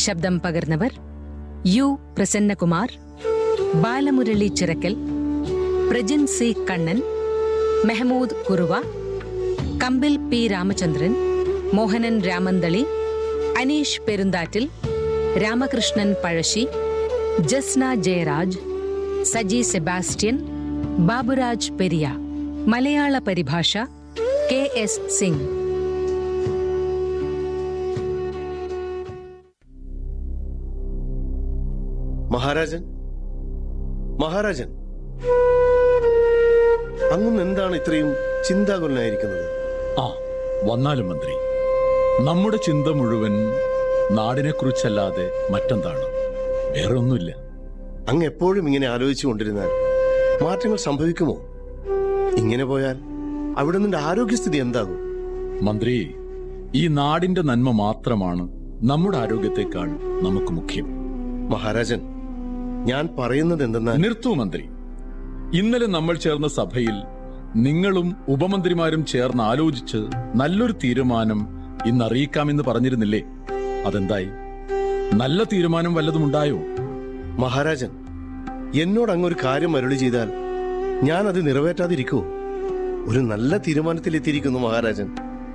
ശബ്ദം പകർന്നവർ U Prasannakumar Balamurali Chirakkal Prajin C Kannan Mehmood Kuruva Kambil P Ramachandran Mohanan Ramanthali Aneesh Perunthattil Ramakrishnan Pazhassi Jasna Jayaraj Saji Sebastian Baburaj Periya Malayalam പരിഭാഷ കെ എസ് സിംഗ് മഹാരാജൻ മഹാരാജൻ അങ്ങും എന്താണ് ഇത്രയും ചിന്താകുലനായിരിക്കുന്നത് ആ വന്നാലും മന്ത്രി നമ്മുടെ ചിന്ത മുഴുവൻ നാടിനെക്കുറിച്ചല്ലാതെ മറ്റെന്താണ് വേറെ ഒന്നുമില്ല അങ്ങ് എപ്പോഴും ഇങ്ങനെ ആലോചിച്ചു കൊണ്ടിരുന്നാൽ മാറ്റങ്ങൾ സംഭവിക്കുമോ ഇങ്ങനെ പോയാൽ അവിടെ നിന്റെ ആരോഗ്യസ്ഥിതി എന്താകും മന്ത്രി ഈ നാടിന്റെ നന്മ മാത്രമാണ് നമ്മുടെ ആരോഗ്യത്തെക്കാൾ നമുക്ക് മുഖ്യം മഹാരാജൻ ഞാൻ പറയുന്നത് എന്തെന്നാൽ നിർത്തൂ മന്ത്രി ഇന്നലെ നമ്മൾ ചേർന്ന സഭയിൽ നിങ്ങളും ഉപമന്ത്രിമാരും ചേർന്ന് ആലോചിച്ച് നല്ലൊരു തീരുമാനം ഇന്ന് അറിയിക്കാമെന്ന് പറഞ്ഞിരുന്നില്ലേ അതെന്തായി നല്ല തീരുമാനം വല്ലതുമുണ്ടായോ മഹാരാജൻ എന്നോട് അങ്ങൊരു കാര്യം അരുളി ചെയ്താൽ ഞാൻ അത് നിറവേറ്റാതിരിക്കുമോ ഒരു നല്ല തീരുമാനത്തിലെത്തിയിരിക്കുന്നു മഹാരാജൻ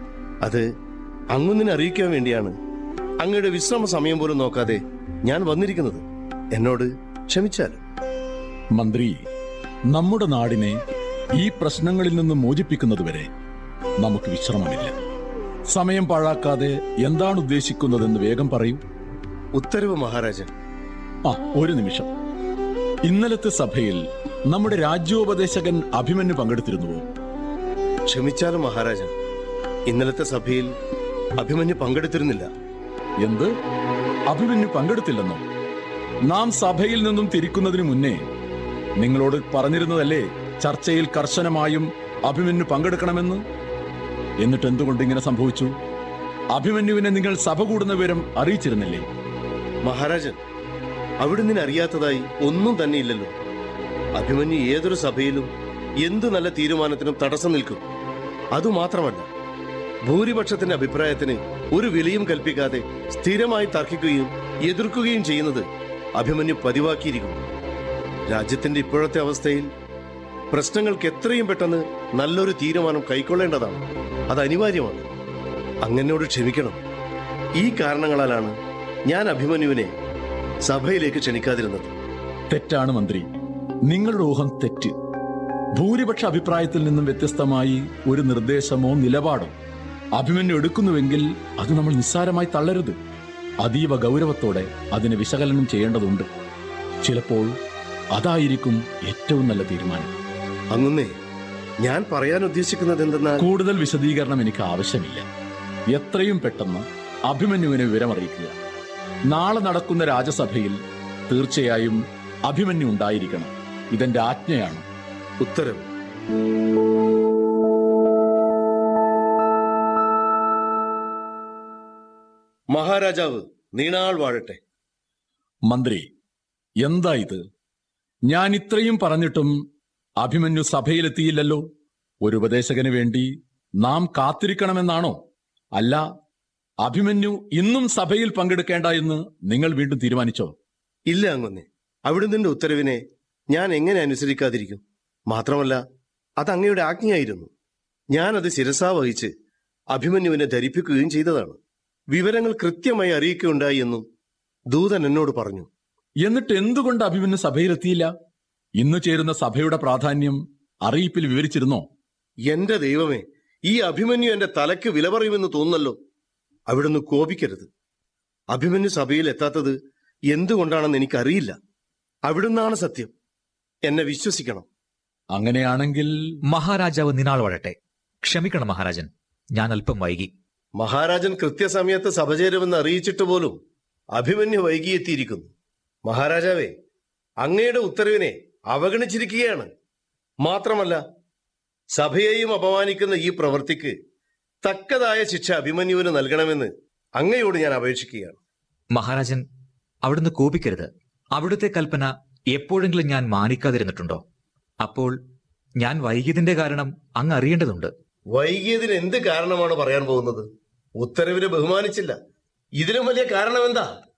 അത് അങ്ങൊന്നിനെ അറിയിക്കാൻ വേണ്ടിയാണ് അങ്ങയുടെ വിശ്രമ സമയം പോലും നോക്കാതെ ഞാൻ വന്നിരിക്കുന്നത് എന്നോട് ക്ഷമിച്ചാലും മന്ത്രി നമ്മുടെ നാടിനെ ഈ പ്രശ്നങ്ങളിൽ നിന്ന് മോചിപ്പിക്കുന്നതുവരെ നമുക്ക് വിശ്രമമില്ല സമയം പാഴാക്കാതെ എന്താണ് ഉദ്ദേശിക്കുന്നതെന്ന് വേഗം പറയൂ ഉത്തരവ് മഹാരാജൻ ആ ഒരു നിമിഷം ഇന്നലത്തെ സഭയിൽ നമ്മുടെ രാജ്യോപദേശകൻ അഭിമന്യു പങ്കെടുത്തിരുന്നുവോ ക്ഷമിച്ചാലും മഹാരാജൻ ഇന്നലത്തെ സഭയിൽ അഭിമന്യു പങ്കെടുത്തിരുന്നില്ല എന്ത് അഭിമന്യു പങ്കെടുത്തില്ലെന്നോ നാം സഭയിൽ നിന്നും തിരിക്കുന്നതിന് മുന്നേ നിങ്ങളോട് പറഞ്ഞിരുന്നതല്ലേ ചർച്ചയിൽ കർശനമായും അഭിമന്യു പങ്കെടുക്കണമെന്ന് എന്നിട്ട് എന്തുകൊണ്ട് ഇങ്ങനെ സംഭവിച്ചു അഭിമന്യുവിനെ നിങ്ങൾ സഭ കൂടുന്ന വിവരം അറിയിച്ചിരുന്നില്ലേ മഹാരാജൻ അവിടുന്ന് അറിയാത്തതായി ഒന്നും തന്നെ ഇല്ലല്ലോ അഭിമന്യു ഏതൊരു സഭയിലും എന്തു നല്ല തീരുമാനത്തിനും തടസ്സം നിൽക്കും അതുമാത്രമല്ല ഭൂരിപക്ഷത്തിന്റെ അഭിപ്രായത്തിന് ഒരു വിലയും കൽപ്പിക്കാതെ സ്ഥിരമായി തർക്കിക്കുകയും എതിർക്കുകയും ചെയ്യുന്നത് അഭിമന്യു പതിവാക്കിയിരിക്കുന്നു രാജ്യത്തിന്റെ ഇപ്പോഴത്തെ അവസ്ഥയിൽ പ്രശ്നങ്ങൾക്ക് എത്രയും പെട്ടെന്ന് നല്ലൊരു തീരുമാനം കൈക്കൊള്ളേണ്ടതാണ് അത് അനിവാര്യമാണ് അങ്ങനോട് ക്ഷമിക്കണം ഈ കാരണങ്ങളാലാണ് ഞാൻ അഭിമന്യുവിനെ സഭയിലേക്ക് ക്ഷണിക്കാതിരുന്നത് തെറ്റാണ് മന്ത്രി നിങ്ങളുടെ ഊഹം തെറ്റ് ഭൂരിപക്ഷ അഭിപ്രായത്തിൽ നിന്നും വ്യത്യസ്തമായി ഒരു നിർദ്ദേശമോ നിലപാടോ അഭിമന്യു എടുക്കുന്നുവെങ്കിൽ അത് നമ്മൾ നിസ്സാരമായി തള്ളരുത് അതീവ ഗൗരവത്തോടെ അതിനെ വിശകലനം ചെയ്യേണ്ടതുണ്ട് ചിലപ്പോൾ അതായിരിക്കും ഏറ്റവും നല്ല തീരുമാനം അങ്ങുന്നേ ഞാൻ പറയാൻ ഉദ്ദേശിക്കുന്നത് എന്തെന്നാൽ കൂടുതൽ വിശദീകരണം എനിക്ക് ആവശ്യമില്ല എത്രയും പെട്ടെന്ന് അഭിമന്യുവിനെ വിവരമറിയിക്കുക നാളെ നടക്കുന്ന രാജസഭയിൽ തീർച്ചയായും അഭിമന്യു ഉണ്ടായിരിക്കണം ഇതെന്റെ ആജ്ഞയാണ് ഉത്തരവ് മഹാരാജാവ് നീണാൾ വാഴട്ടെ മന്ത്രി എന്താ ഇത് ഞാൻ ഇത്രയും പറഞ്ഞിട്ടും അഭിമന്യു സഭയിലെത്തിയില്ലല്ലോ ഒരു ഉപദേശകന് വേണ്ടി നാം കാത്തിരിക്കണമെന്നാണോ അല്ല അഭിമന്യു ഇന്നും സഭയിൽ പങ്കെടുക്കേണ്ട എന്ന് നിങ്ങൾ വീണ്ടും തീരുമാനിച്ചോ ഇല്ല അങ്ങൊന്നെ അവിടുന്ന് ഉത്തരവിനെ ഞാൻ എങ്ങനെ അനുസരിക്കാതിരിക്കും മാത്രമല്ല അത് അങ്ങയുടെ ആജ്ഞയായിരുന്നു ഞാൻ അത് ശിരസാ വഹിച്ച് അഭിമന്യുവിനെ ധരിപ്പിക്കുകയും ചെയ്തതാണ് വിവരങ്ങൾ കൃത്യമായി അറിയിക്കുകയുണ്ടായി എന്നും ദൂതൻ എന്നോട് പറഞ്ഞു എന്നിട്ട് എന്തുകൊണ്ട് അഭിമന്യു സഭയിലെത്തിയില്ല ഇന്ന് ചേരുന്ന സഭയുടെ പ്രാധാന്യം അറിയിപ്പിൽ വിവരിച്ചിരുന്നോ എന്റെ ദൈവമേ ഈ അഭിമന്യു എന്റെ തലയ്ക്ക് വില പറയുമെന്ന് തോന്നുന്നല്ലോ അവിടുന്ന് കോപിക്കരുത് അഭിമന്യു സഭയിൽ എത്താത്തത് എന്തുകൊണ്ടാണെന്ന് എനിക്കറിയില്ല അവിടുന്നാണ് സത്യം എന്നെ വിശ്വസിക്കണം അങ്ങനെയാണെങ്കിൽ മഹാരാജാവ് നിനാൾ വഴട്ടെ ക്ഷമിക്കണം മഹാരാജൻ ഞാൻ അല്പം വൈകി മഹാരാജൻ കൃത്യസമയത്ത് സഭ ചേരുമെന്ന് അറിയിച്ചിട്ട് പോലും അഭിമന്യു വൈകിയെത്തിയിരിക്കുന്നു മഹാരാജാവേ അങ്ങയുടെ ഉത്തരവിനെ അവഗണിച്ചിരിക്കുകയാണ് മാത്രമല്ല സഭയെയും അപമാനിക്കുന്ന ഈ പ്രവൃത്തിക്ക് തക്കതായ ശിക്ഷ അഭിമന്യുവിന് നൽകണമെന്ന് അങ്ങയോട് ഞാൻ അപേക്ഷിക്കുകയാണ് മഹാരാജൻ അവിടുന്ന് കോപിക്കരുത് അവിടുത്തെ കൽപ്പന എപ്പോഴെങ്കിലും ഞാൻ മാനിക്കാതിരുന്നിട്ടുണ്ടോ അപ്പോൾ ഞാൻ വൈകിയതിന്റെ കാരണം അങ്ങ് അറിയേണ്ടതുണ്ട് വൈകിയതിന് എന്ത് കാരണമാണ് പറയാൻ പോകുന്നത് ഉത്തരവിനെ ബഹുമാനിച്ചില്ല ഇതിലും വലിയ കാരണം എന്താ